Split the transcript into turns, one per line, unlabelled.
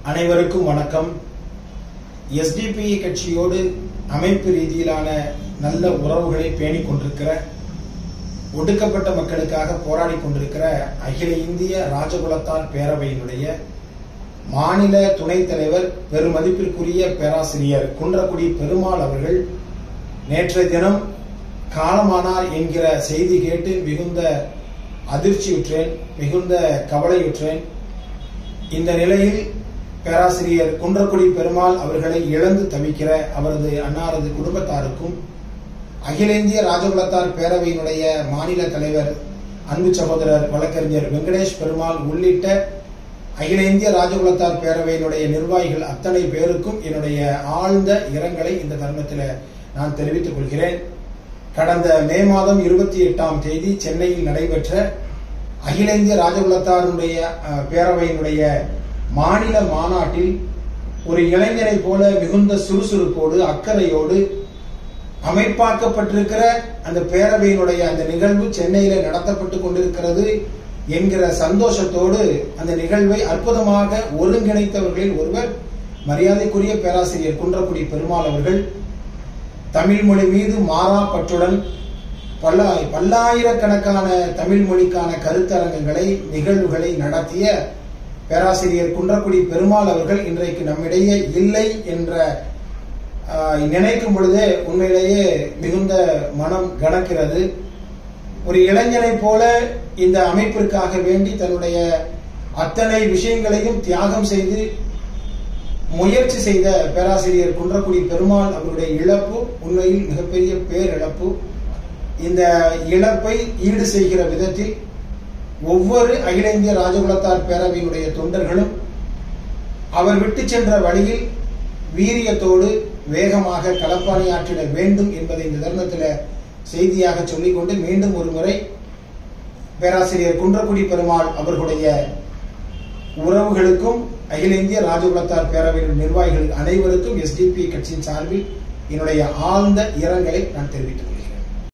அனைவருக்கும் வணக்கம் எஸ்டிபி கட்சியோடு அமைப்பு ரீதியிலான நல்ல உறவுகளை பேணிக் கொண்டிருக்கிற ஒடுக்கப்பட்ட மக்களுக்காக போராடி கொண்டிருக்கிற அகில இந்திய ராஜகுலத்தார் பேரவையினுடைய மாநில துணைத் தலைவர் பெருமதிப்பிற்குரிய பேராசிரியர் குன்றக்குடி பெருமாள் அவர்கள் நேற்றைய தினம் காலமானார் என்கிற செய்தி கேட்டு மிகுந்த அதிர்ச்சியுற்றேன் மிகுந்த கவலையுற்றேன் இந்த நிலையில் பேராசிரியர் குன்றக்குடி பெருமாள் அவர்களை இழந்து தவிக்கிற அவரது அன்னாரது குடும்பத்தாருக்கும் அகில இந்திய ராஜகுலத்தார் பேரவையினுடைய மாநில தலைவர் அன்பு சகோதரர் வழக்கறிஞர் வெங்கடேஷ் பெருமாள் உள்ளிட்ட அகில இந்திய ராஜகுலத்தார் பேரவையினுடைய நிர்வாகிகள் அத்தனை பேருக்கும் என்னுடைய ஆழ்ந்த இரங்கலை இந்த தருணத்தில் நான் தெரிவித்துக் கொள்கிறேன் கடந்த மே மாதம் இருபத்தி எட்டாம் தேதி சென்னையில் நடைபெற்ற அகில இந்திய ராஜகுலத்தாருடைய அஹ், பேரவையினுடைய மாநில மாநாட்டில் ஒரு இளைஞரை போல மிகுந்த சுறுசுறுப்போடு அக்கறையோடு அமைப்பாக்கப்பட்டிருக்கிற அந்த பேரவையினுடைய அந்த நிகழ்வு சென்னையில நடத்தப்பட்டு கொண்டிருக்கிறது என்கிற சந்தோஷத்தோடு அந்த நிகழ்வை அற்புதமாக ஒருங்கிணைத்தவர்களில் ஒருவர் மரியாதைக்குரிய பேராசிரியர் குன்றக்குடி பெருமாள் அவர்கள் தமிழ் மொழி மீது மாறா பற்றுடன் பல பல்லாயிரக்கணக்கான தமிழ் மொழிக்கான கருத்தரங்கங்களை நிகழ்வுகளை நடத்திய பேராசிரியர் குன்றக்குடி பெருமாள் அவர்கள் இன்றைக்கு நம்மிடையே இல்லை என்ற ஆஹ், நினைக்கும் பொழுதே உண்மையிலேயே மிகுந்த மனம் கணக்கிறது ஒரு இளைஞனைப் போல இந்த அமைப்பிற்காக வேண்டி தன்னுடைய அத்தனை விஷயங்களையும் தியாகம் செய்து முயற்சி செய்த பேராசிரியர் குன்றக்குடி பெருமாள் அவருடைய இழப்பு உண்மையில் மிகப்பெரிய பேரிழப்பு இந்த இழப்பை ஈடு செய்கிற விதத்தில் ஒவ்வொரு அகில இந்திய ராஜகுலத்தார் பேரவையினுடைய தொண்டர்களும் அவர் விட்டு சென்ற வழியில் வீரியத்தோடு வேகமாக களப்பணியாற்றிட வேண்டும் என்பதை இந்த தருணத்தில் செய்தியாக சொல்லிக்கொண்டு மீண்டும் ஒரு முறை பேராசிரியர் குன்றக்குடி பெருமாள் அவர்களுடைய உறவுகளுக்கும் அகில இந்திய ராஜகுலத்தார் பேரவையின் நிர்வாகிகள் அனைவருக்கும் எஸ்டிபி கட்சியின் சார்பில் என்னுடைய ஆழ்ந்த இரங்கலை நான் தெரிவித்துள்ளேன்